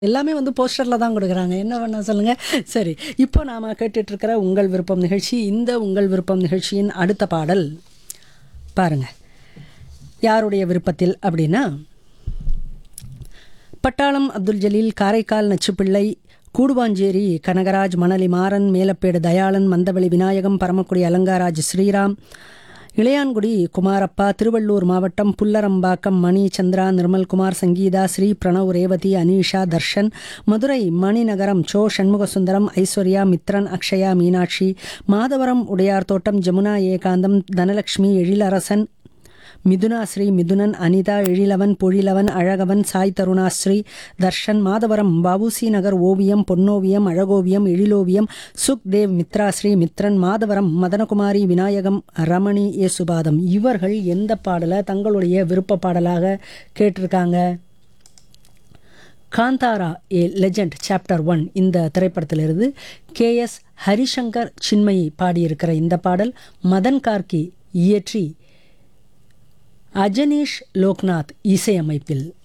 எல்லாமே வந்து போஸ்டரில் தான் கொடுக்குறாங்க என்ன பண்ண சொல்லுங்கள் சரி இப்போ நாம் கேட்டுட்ருக்கிற உங்கள் விருப்பம் நிகழ்ச்சி இந்த உங்கள் விருப்பம் நிகழ்ச்சியின் அடுத்த பாடல் பாருங்க யாருடைய விருப்பத்தில் அப்படின்னா பட்டாளம் அப்துல் ஜலீல் காரைக்கால் நச்சுப்பிள்ளை கூடுவாஞ்சேரி கனகராஜ் மணலி மாறன் மேலப்பேடு தயாளன் மந்தவெளி விநாயகம் பரமக்குடி அலங்காராஜ் ஸ்ரீராம் இளையான்குடி குமாரப்பா திருவள்ளூர் மாவட்டம் புல்லரம்பாக்கம் மணி சந்திரா நிர்மல்குமார் சங்கீதா ஸ்ரீ பிரணவ் ரேவதி அனீஷா தர்ஷன் மதுரை மணிநகரம் சோ சண்முகசுந்தரம் ஐஸ்வர்யா மித்ரன் அக்ஷயா மீனாட்சி மாதவரம் உடையார் தோட்டம் ஜமுனா ஏகாந்தம் தனலட்சுமி எழிலரசன் மிதுனா ஸ்ரீ மிதுனன் அனிதா எழிலவன் பொழிலவன் அழகவன் சாய் தருணாஸ்ரீ தர்ஷன் மாதவரம் பாபுசி நகர் ஓவியம் பொன்னோவியம் அழகோவியம் எழிலோவியம் சுக்தேவ் மித்ராஸ்ரீ மித்ரன் மாதவரம் மதனகுமாரி விநாயகம் ரமணி ஏசுபாதம் இவர்கள் எந்த பாடலை தங்களுடைய விருப்ப பாடலாக கேட்டிருக்காங்க Kantara A legend chapter one இந்த திரைப்படத்திலிருந்து கே எஸ் ஹரிசங்கர் சின்மயி பாடியிருக்கிற இந்த பாடல் மதன் கார்கி இயற்றி அஜனீஷ் லோக்நாத் இசையமைப்பில்